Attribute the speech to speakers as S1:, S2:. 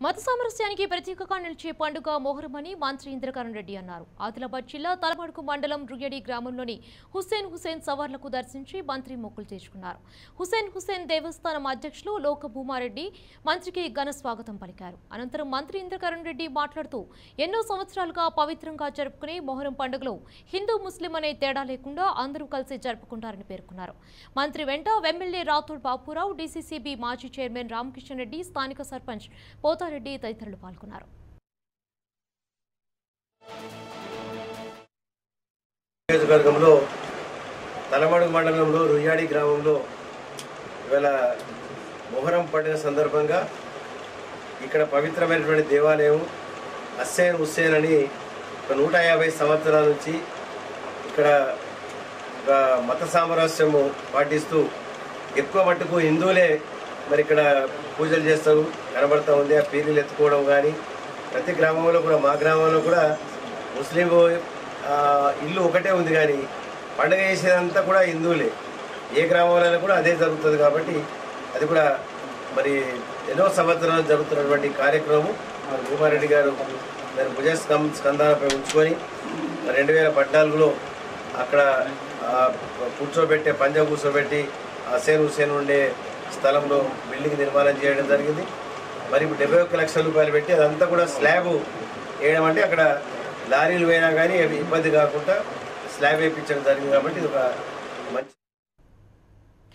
S1: మత సామరస్యానికి ప్రతీకగా నిలిచే పండుగ మొహరమని మంత్రి ఇంద్రకరణ్ రెడ్డి అన్నారు ఆదిలాబాద్ జిల్లా తలమడుకు మండలం రుయ్యడి గ్రామంలోని హుస్సేన్ హుస్సేన్ సవార్లకు దర్శించి మంత్రి మొక్కులు తీర్చుకున్నారు హుస్సేన్ హుస్సేన్ దేవస్థానం అధ్యక్షులు లోక భూమారెడ్డి మంత్రికి ఘన స్వాగతం పలికారు అనంతరం మంత్రి ఇంద్రకరణ్ రెడ్డి మాట్లాడుతూ ఎన్నో సంవత్సరాలుగా పవిత్రంగా జరుపుకునే మొహరం పండుగలో హిందూ ముస్లిం అనే తేడా లేకుండా అందరూ కలిసి జరుపుకుంటారని పేర్కొన్నారు మంత్రి వెంట ఎమ్మెల్యే రాథోడ్ బాపురావు డీసీసీబీ మాజీ చైర్మన్ రామకిషన్ రెడ్డి స్థానిక సర్పంచ్ పోతారెడ్డి తదితరులు పాల్గొన్నారు
S2: నియోజకవర్గంలో తలమడుగు మండలంలో రుయ్యాడి గ్రామంలో ఇవాళ మొహరం పండుగ సందర్భంగా ఇక్కడ పవిత్రమైనటువంటి దేవాలయం హస్సేన్ హుస్సేన్ అని ఒక నూట యాభై సంవత్సరాల నుంచి ఇక్కడ ఒక మత సామరస్యము పాటిస్తూ ఎక్కువ మట్టుకు హిందువులే మరి ఇక్కడ పూజలు చేస్తారు కనబడతా ఉంది ఆ పీరీలు ఎత్తుకోవడం కానీ ప్రతి గ్రామంలో కూడా మా గ్రామంలో కూడా ముస్లిం ఆ, ఇల్లు ఒకటే ఉంది కానీ పండుగ చేసేదంతా కూడా హిందువులే ఏ గ్రామంలో కూడా అదే జరుగుతుంది కాబట్టి అది కూడా మరి ఎన్నో సంవత్సరాలు జరుగుతున్నటువంటి కార్యక్రమం మరి భూమారెడ్డి గారు మరి భుజ స్కం స్కందాలపై ఉంచుకొని మరి రెండు వేల పద్నాలుగులో అక్కడ ఆ, కూర్చోబెట్టే పంజా కూర్చోబెట్టి హసేన్ హుసేన్ ఉండే స్థలంలో బిల్డింగ్ నిర్మాణం చేయడం జరిగింది మరి ఇప్పుడు డెబ్బై ఒక్క లక్షల రూపాయలు పెట్టి అదంతా కూడా స్లాబ్ వేయడం అంటే అక్కడ లారీలు పోయినా కానీ అవి ఇబ్బంది కాకుండా స్లాబ్ వేయించడం జరిగింది కాబట్టి ఇది ఒక మంచి